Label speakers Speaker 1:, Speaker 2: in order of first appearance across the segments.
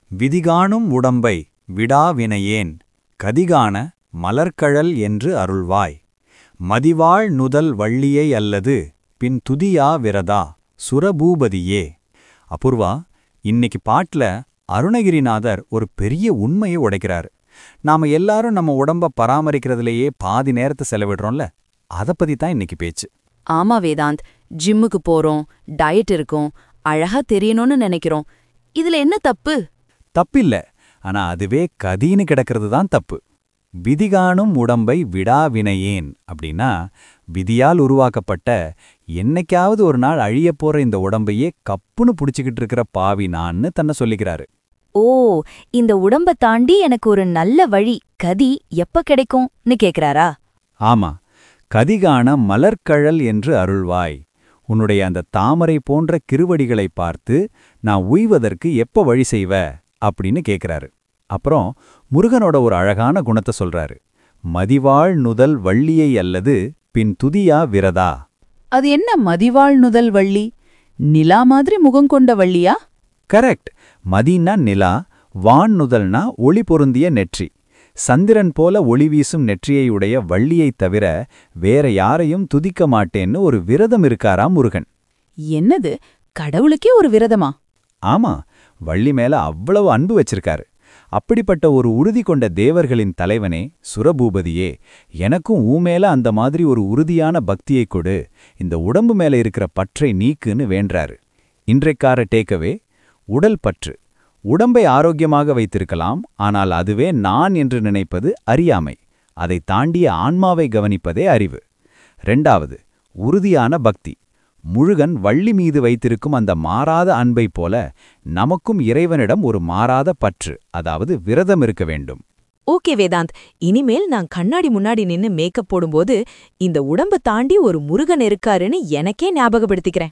Speaker 1: விதிகாணும் உடம்பை விடாவினையேன் கதிகான மலர்க்கழல் என்று அருள்வாய் மதிவாழ் நுதல் வள்ளியை அல்லது பின் துதியா விரதா சுரபூபதியே அபூர்வா இன்னைக்கு பாட்டுல அருணகிரிநாதர் ஒரு பெரிய உண்மையை உடைக்கிறாரு நாம எல்லாரும் நம்ம உடம்ப பராமரிக்கிறதுலயே பாதி நேரத்தை செலவிடுறோம்ல அத பத்தி தான் இன்னைக்கு பேச்சு
Speaker 2: ஆமா வேதாந்த் ஜிம்முக்கு போறோம் டயட் இருக்கும் அழகா தெரியணும்னு நினைக்கிறோம் இதுல என்ன தப்பு
Speaker 1: தப்பில்ல ஆனா அதுவே கதின்னு கிடக்கிறது தான் தப்பு விதிகாணும் உடம்பை விடாவினையேன் அப்படின்னா விதியால் உருவாக்கப்பட்ட என்னைக்காவது ஒரு நாள் அழியப் போற இந்த உடம்பையே கப்புன்னு புடிச்சுக்கிட்டு இருக்கிற பாவி நான்னு தன்னை சொல்லிக்கிறாரு
Speaker 2: ஓ இந்த உடம்ப தாண்டி எனக்கு ஒரு நல்ல வழி கதி எப்ப கிடைக்கும்னு கேக்குறாரா
Speaker 1: ஆமா கதிகான மலர்க்கழல் என்று அருள்வாய் உன்னுடைய அந்த தாமரை போன்ற கிருவடிகளை பார்த்து நான் உய்வதற்கு எப்ப வழி செய்வ அப்படின்னு கேக்குறாரு அப்புறம் முருகனோட ஒரு அழகான குணத்தை சொல்றாரு மதிவாழ் நுதல் வள்ளியை அல்லது பின் துதியா விரதா
Speaker 3: அது என்ன மதிவாழ் நுதல் வள்ளி நிலா மாதிரி முகம் கொண்ட வள்ளியா
Speaker 1: கரெக்ட் மதின்னா நிலா வான் நுதல்னா ஒளி பொருந்திய நெற்றி சந்திரன் போல ஒளி வீசும் நெற்றியையுடைய வள்ளியைத் தவிர வேற யாரையும் துதிக்க மாட்டேன்னு ஒரு விரதம் இருக்காராம் முருகன்
Speaker 3: என்னது கடவுளுக்கே ஒரு விரதமா
Speaker 1: ஆமா வள்ளி மேல அவ்வளவு அன்பு வச்சிருக்காரு அப்படிப்பட்ட ஒரு உறுதி கொண்ட தேவர்களின் தலைவனே சுரபூபதியே எனக்கும் ஊ மேல அந்த மாதிரி ஒரு உறுதியான பக்தியைக் கொடு இந்த உடம்பு மேல இருக்கிற பற்றை நீக்குன்னு வேண்டாரு இன்றைக்கார டேக்கவே உடல் பற்று உடம்பை ஆரோக்கியமாக வைத்திருக்கலாம் ஆனால் அதுவே நான் என்று நினைப்பது அறியாமை அதை தாண்டிய ஆன்மாவை கவனிப்பதே அறிவு ரெண்டாவது உறுதியான பக்தி முருகன் வள்ளி மீது வைத்திருக்கும் அந்த மாறாத அன்பைப் போல நமக்கும் இறைவனிடம் ஒரு மாறாத பற்று அதாவது விரதம் இருக்க வேண்டும்
Speaker 4: ஓகே வேதாந்த் இனிமேல் நான் கண்ணாடி முன்னாடி நின்னு மேக்கப் போடும்போது இந்த உடம்ப தாண்டி ஒரு முருகன் இருக்காருன்னு எனக்கே ஞாபகப்படுத்திக்கிறேன்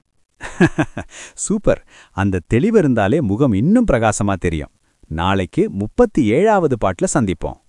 Speaker 1: சூப்பர் அந்த தெளிவு இருந்தாலே முகம் இன்னும் பிரகாசமா தெரியும் நாளைக்கு முப்பத்தி ஏழாவது பாட்டுல சந்திப்போம்